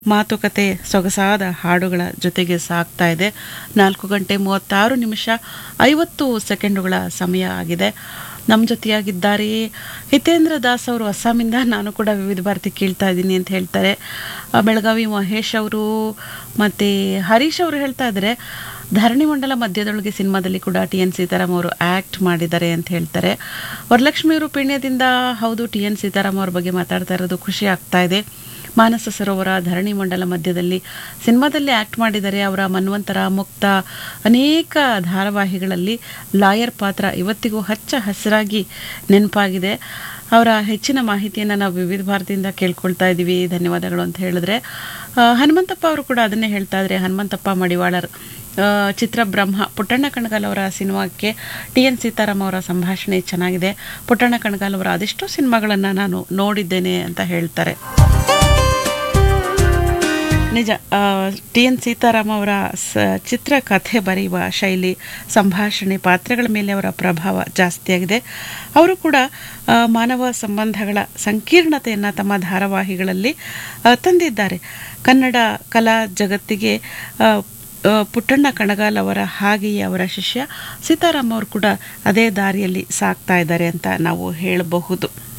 ಮಾತುಕತೆ ಸೊಗಸಾದ ಹಾಡುಗಳ ಜೊತೆಗೆ ಸಾಗ್ತಾ ಇದೆ ನಾಲ್ಕು ಗಂಟೆ ಮೂವತ್ತಾರು ನಿಮಿಷ ಐವತ್ತು ಸೆಕೆಂಡುಗಳ ಸಮಯ ಆಗಿದೆ ನಮ್ಮ ಜೊತೆಯಾಗಿದ್ದಾರೆ ಹಿತೇಂದ್ರ ದಾಸ್ ಅವರು ಅಸ್ಸಾಮಿಂದ ನಾನು ಕೂಡ ವಿವಿಧ ಭಾರತಿ ಕೇಳ್ತಾ ಇದ್ದೀನಿ ಅಂತ ಹೇಳ್ತಾರೆ ಆ, ಬೆಳಗಾವಿ ಮಹೇಶ್ ಅವರು ಮತ್ತು ಹರೀಶ್ ಅವರು ಹೇಳ್ತಾ ಇದ್ದಾರೆ ಧರಣಿ ಮಂಡಲ ಮಧ್ಯದೊಳಗೆ ಸಿನಿಮಾದಲ್ಲಿ ಕೂಡ ಟಿ ಎನ್ ಸೀತಾರಾಮ್ ಅವರು ಆ್ಯಕ್ಟ್ ಮಾಡಿದ್ದಾರೆ ಅಂತ ಹೇಳ್ತಾರೆ ವರಲಕ್ಷ್ಮಿ ಅವರು ಪೀಣ್ಯದಿಂದ ಹೌದು ಟಿ ಎನ್ ಸೀತಾರಾಮ್ ಅವ್ರ ಬಗ್ಗೆ ಮಾತಾಡ್ತಾ ಇರೋದು ಖುಷಿ ಆಗ್ತಾ ಇದೆ ಮಾನಸ ಸರೋವರ ಧರಣಿ ಮಂಡಲ ಮಧ್ಯದಲ್ಲಿ ಸಿನಿಮಾದಲ್ಲಿ ಆ್ಯಕ್ಟ್ ಮಾಡಿದ್ದಾರೆ ಅವರ ಮನ್ವಂತರ ಮುಕ್ತ ಅನೇಕ ಧಾರಾವಾಹಿಗಳಲ್ಲಿ ಲಾಯರ್ ಪಾತ್ರ ಇವತ್ತಿಗೂ ಹಚ್ಚ ಹಸಿರಾಗಿ ನೆನಪಾಗಿದೆ ಅವರ ಹೆಚ್ಚಿನ ಮಾಹಿತಿಯನ್ನು ನಾವು ವಿವಿಧ ಭಾರತಿಯಿಂದ ಕೇಳ್ಕೊಳ್ತಾ ಇದ್ದೀವಿ ಧನ್ಯವಾದಗಳು ಅಂತ ಹೇಳಿದ್ರೆ ಆ, ಹನುಮಂತಪ್ಪ ಅವರು ಕೂಡ ಅದನ್ನೇ ಹೇಳ್ತಾ ಇದ್ದಾರೆ ಹನುಮಂತಪ್ಪ ಮಡಿವಾಳರ್ ಆ, ಚಿತ್ರ ಬ್ರಹ್ಮ ಪುಟ್ಟಣ್ಣ ಕಣಗಾಲ್ ಅವರ ಸಿನಿಮಾಕ್ಕೆ ಟಿ ಎನ್ ಸೀತಾರಾಮ್ ಅವರ ಸಂಭಾಷಣೆ ಚೆನ್ನಾಗಿದೆ ಪುಟ್ಟಣ್ಣ ಕಣಗಾಲ್ ಅವರ ಅದೆಷ್ಟೋ ಸಿನಿಮಾಗಳನ್ನು ನಾನು ನೋಡಿದ್ದೇನೆ ಅಂತ ಹೇಳ್ತಾರೆ ನಿಜ ಟಿ ಎನ್ ಸೀತಾರಾಮ್ ಅವರ ಸ ಚಿತ್ರ ಕಥೆ ಬರೆಯುವ ಶೈಲಿ ಸಂಭಾಷಣೆ ಪಾತ್ರಗಳ ಮೇಲೆ ಅವರ ಪ್ರಭಾವ ಜಾಸ್ತಿಯಾಗಿದೆ ಅವರು ಕೂಡ ಆ, ಮಾನವ ಸಂಬಂಧಗಳ ಸಂಕೀರ್ಣತೆಯನ್ನು ತಮ್ಮ ಧಾರಾವಾಹಿಗಳಲ್ಲಿ ಆ, ತಂದಿದ್ದಾರೆ ಕನ್ನಡ ಕಲಾ ಜಗತ್ತಿಗೆ ಆ, ಆ, ಪುಟ್ಟಣ್ಣ ಕಣಗಾಲ್ ಅವರ ಹಾಗೆಯೇ ಅವರ ಶಿಷ್ಯ ಸೀತಾರಾಮ್ ಅವರು ಕೂಡ ಅದೇ ದಾರಿಯಲ್ಲಿ ಸಾಕ್ತಾ ಇದ್ದಾರೆ ಅಂತ ನಾವು ಹೇಳಬಹುದು